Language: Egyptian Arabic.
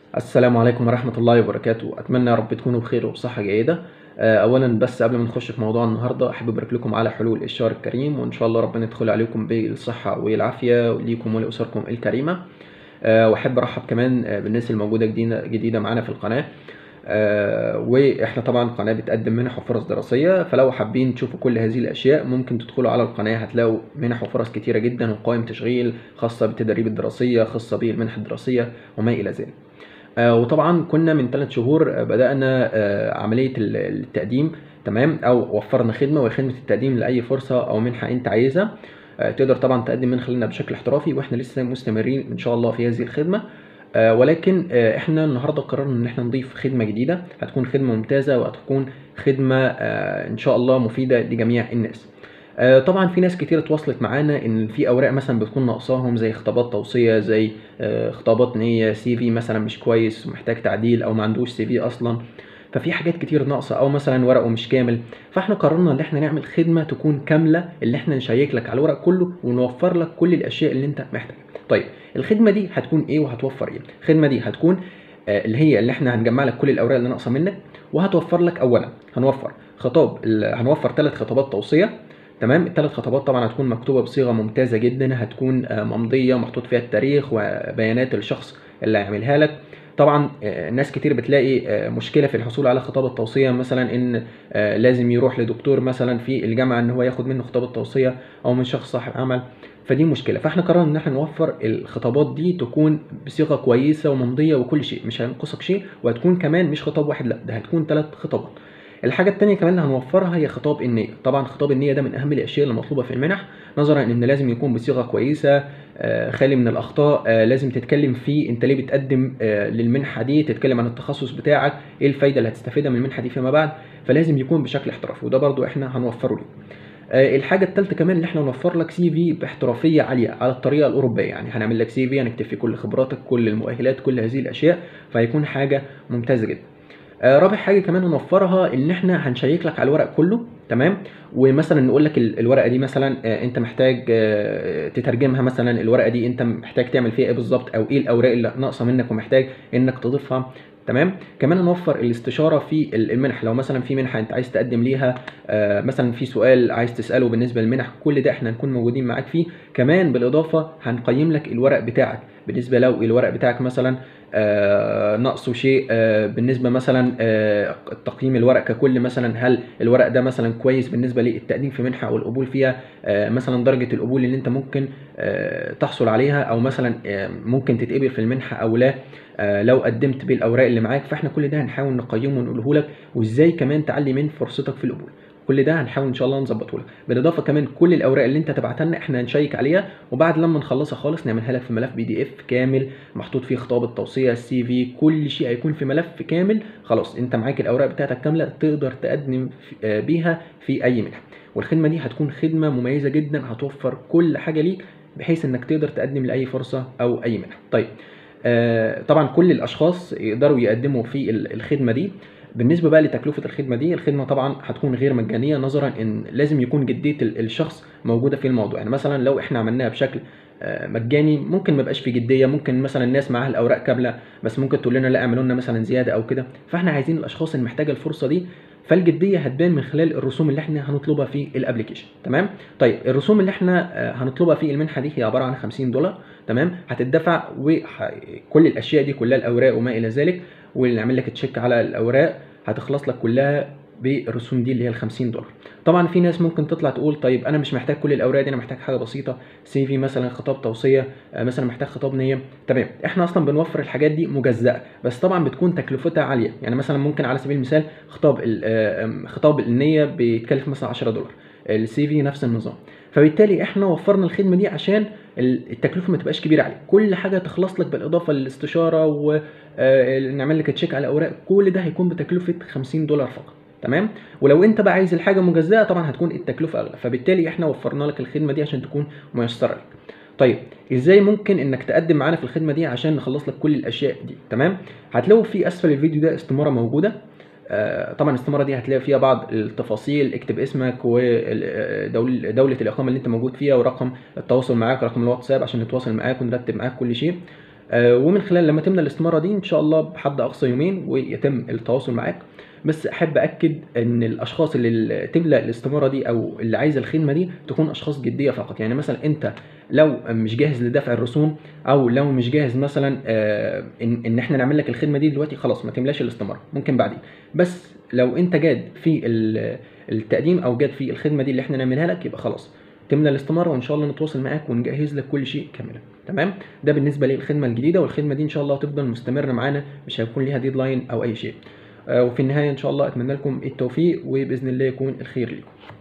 السلام عليكم ورحمة الله وبركاته أتمنى يا رب تكونوا بخير وبصحة جيدة آه، أولا بس قبل ما نخش في موضوع النهاردة أحب أبارك لكم على حلول الشهر الكريم وإن شاء الله ربنا يدخل عليكم بالصحة والعافية ليكم ولأسركم الكريمة آه، وأحب أرحب كمان آه، بالناس الموجودة جديدة جديدة معانا في القناة آه، واحنا طبعا قناه بتقدم منح وفرص دراسيه فلو حابين تشوفوا كل هذه الاشياء ممكن تدخلوا على القناه هتلاقوا منح وفرص كتيره جدا وقوائم تشغيل خاصه بالتدريب الدراسيه خاصه بالمنح الدراسيه وما الى ذلك آه، وطبعا كنا من ثلاث شهور آه، بدأنا آه، عملية ال- التقديم تمام أو وفرنا خدمة وهي خدمة التقديم لأي فرصة أو منحة أنت عايزها آه، تقدر طبعا تقدم من خلالنا بشكل احترافي واحنا لسه مستمرين ان شاء الله في هذه الخدمه آه، ولكن آه، احنا النهارده قررنا ان احنا نضيف خدمه جديده هتكون خدمه ممتازه وهتكون خدمه آه، ان شاء الله مفيده لجميع الناس آه، طبعا في ناس كتير اتواصلت معانا ان في اوراق مثلا بتكون ناقصاهم زي خطابات توصيه زي آه، خطابات نيه سي في مثلا مش كويس ومحتاج تعديل او ما عندوش سي في اصلا ففي حاجات كتير ناقصه او مثلا ورقه مش كامل فاحنا قررنا ان احنا نعمل خدمه تكون كامله اللي احنا نشيك لك على الورق كله ونوفر لك كل الاشياء اللي انت محتاجها طيب الخدمه دي هتكون ايه وهتوفر ايه الخدمه دي هتكون آه، اللي هي اللي احنا هنجمع لك كل الاوراق اللي ناقصه منك وهتوفر لك اولا هنوفر خطاب ال- هنوفر ثلاث خطابات توصيه تمام الثلاث خطابات طبعا هتكون مكتوبه بصيغه ممتازه جدا هتكون آه، ممضيه محطوط فيها التاريخ وبيانات الشخص اللي هيعملها لك طبعا آه، ناس كتير بتلاقي آه، مشكله في الحصول على خطاب التوصيه مثلا ان آه، لازم يروح لدكتور مثلا في الجامعه ان هو ياخد منه خطاب التوصيه او من شخص صاحب عمل فدي مشكله فاحنا قررنا ان احنا نوفر الخطابات دي تكون بصيغه كويسه وممضيه وكل شيء مش هينقصك شيء وهتكون كمان مش خطاب واحد لا ده هتكون ثلاث خطابات الحاجة التانية كمان اللي هنوفرها هي خطاب النية طبعا خطاب النية ده من أهم الأشياء اللي مطلوبة في المنح نظرا إن لازم يكون بصيغة كويسة آه، خالي من الأخطاء آه، لازم تتكلم فيه أنت ليه بتقدم آه، للمنحة دي تتكلم عن التخصص بتاعك إيه الفايدة اللي هتستفيدها من المنحة دي فيما بعد فلازم يكون بشكل احترافي وده برضو إحنا هنوفره لك آه، الحاجة الثالثة كمان ان احنا نوفر لك سي في باحترافية عالية على الطريقة الأوروبية يعني هنعمل لك سي في هنكتب فيه كل خبراتك كل المؤهلات كل هذه الأشياء فهيكون حاجة ممتازة جدا آه، رابع حاجه كمان هنوفرها ان احنا هنشيك لك على الورق كله تمام ومثلا نقول لك ال- الورقه دي مثلا آه، انت محتاج آه، تترجمها مثلا الورقه دي انت محتاج تعمل فيها ايه بالظبط او ايه الاوراق اللي ناقصه منك ومحتاج انك تضيفها تمام كمان هنوفر الاستشاره في ال- المنح لو مثلا في منحه انت عايز تقدم ليها آه، مثلا في سؤال عايز تساله بالنسبه للمنح كل ده احنا هنكون موجودين معاك فيه كمان بالاضافه هنقيم لك الورق بتاعك بالنسبه لو الورق بتاعك مثلا آه، ناقصه شيء آه، بالنسبه مثلا آه، تقييم الورق ككل مثلا هل الورق ده مثلا كويس بالنسبه للتقديم في منحه او القبول فيها آه، مثلا درجه القبول اللي انت ممكن آه، تحصل عليها او مثلا آه، ممكن تتقبل في المنحه او لا آه، لو قدمت بالاوراق اللي معاك فاحنا كل ده هنحاول نقيمه ونقوله لك وازاي كمان تعلي من فرصتك في القبول كل ده هنحاول ان شاء الله نظبطه لك بالاضافه كمان كل الاوراق اللي انت تبعتها لنا احنا هنشيك عليها وبعد لما نخلصها خالص نعملها لك في ملف بي دي اف كامل محطوط فيه خطاب التوصيه السي في كل شيء هيكون في ملف كامل خلاص انت معاك الاوراق بتاعتك كامله تقدر تقدم في- آه، بيها في اي منحه والخدمه دي هتكون خدمه مميزه جدا هتوفر كل حاجه ليك بحيث انك تقدر تقدم لاي فرصه او اي منحه طيب آه، طبعا كل الاشخاص يقدروا يقدموا في ال- الخدمه دي بالنسبه بقى لتكلفه الخدمه دي الخدمه طبعا هتكون غير مجانيه نظرا ان لازم يكون جديه ال- الشخص موجوده في الموضوع يعني مثلا لو احنا عملناها بشكل آه، مجاني ممكن ما يبقاش في جديه ممكن مثلا الناس معاها الاوراق كامله بس ممكن تقول لنا لا اعملوا لنا مثلا زياده او كده فاحنا عايزين الاشخاص اللي محتاجه الفرصه دي فالجديه هتبان من خلال الرسوم اللي احنا هنطلبها في الابلكيشن تمام طيب الرسوم اللي احنا آه، هنطلبها في المنحه دي هي عباره عن 50 دولار تمام هتدفع وكل الاشياء دي كلها الاوراق وما الى ذلك ونعمل لك تشيك على الاوراق هتخلص لك كلها بالرسوم دي اللي هي ال 50 دولار طبعا في ناس ممكن تطلع تقول طيب انا مش محتاج كل الاوراق دي انا محتاج حاجه بسيطه سي في مثلا خطاب توصيه آه، مثلا محتاج خطاب نيه تمام احنا اصلا بنوفر الحاجات دي مجزأه بس طبعا بتكون تكلفتها عاليه يعني مثلا ممكن على سبيل المثال خطاب ال- آه، آم، خطاب النيه بيتكلف مثلا 10 دولار السي في نفس النظام فبالتالي احنا وفرنا الخدمه دي عشان ال- التكلفه ما تبقاش كبيره عليك كل حاجه تخلص لك بالاضافه للاستشاره ونعمل لك تشيك على الاوراق كل ده هيكون بتكلفه 50 دولار فقط تمام ولو انت بقى عايز الحاجه مجزاه طبعا هتكون التكلفه اغلى فبالتالي احنا وفرنا لك الخدمه دي عشان تكون ميسره لك طيب ازاي ممكن انك تقدم معانا في الخدمه دي عشان نخلص لك كل الاشياء دي تمام هتلاقوا في اسفل الفيديو ده استماره موجوده آه، طبعا الاستماره دي هتلاقي فيها بعض التفاصيل اكتب اسمك ودولة الإقامة اللي أنت موجود فيها ورقم التواصل معاك رقم الواتساب عشان نتواصل معاك ونرتب معاك كل شيء آه، ومن خلال لما تملى الاستماره دي ان شاء الله بحد اقصى يومين ويتم التواصل معاك بس احب اكد ان الاشخاص اللي تملى الاستماره دي او اللي عايزه الخدمه دي تكون اشخاص جديه فقط يعني مثلا انت لو مش جاهز لدفع الرسوم او لو مش جاهز مثلا آه، ان ان احنا نعمل لك الخدمه دي دلوقتي خلاص ما تملاش الاستماره ممكن بعدين بس لو انت جاد في ال- التقديم او جاد في الخدمه دي اللي احنا نعملها لك يبقى خلاص تملى الاستماره وان شاء الله نتواصل معاك ونجهز لك كل شيء كاملا تمام ده بالنسبه للخدمه الجديده والخدمه دي ان شاء الله هتفضل مستمره معانا مش هيكون ليها ديدلاين او اي شيء آه، وفي النهايه ان شاء الله اتمنى لكم التوفيق وباذن الله يكون الخير لكم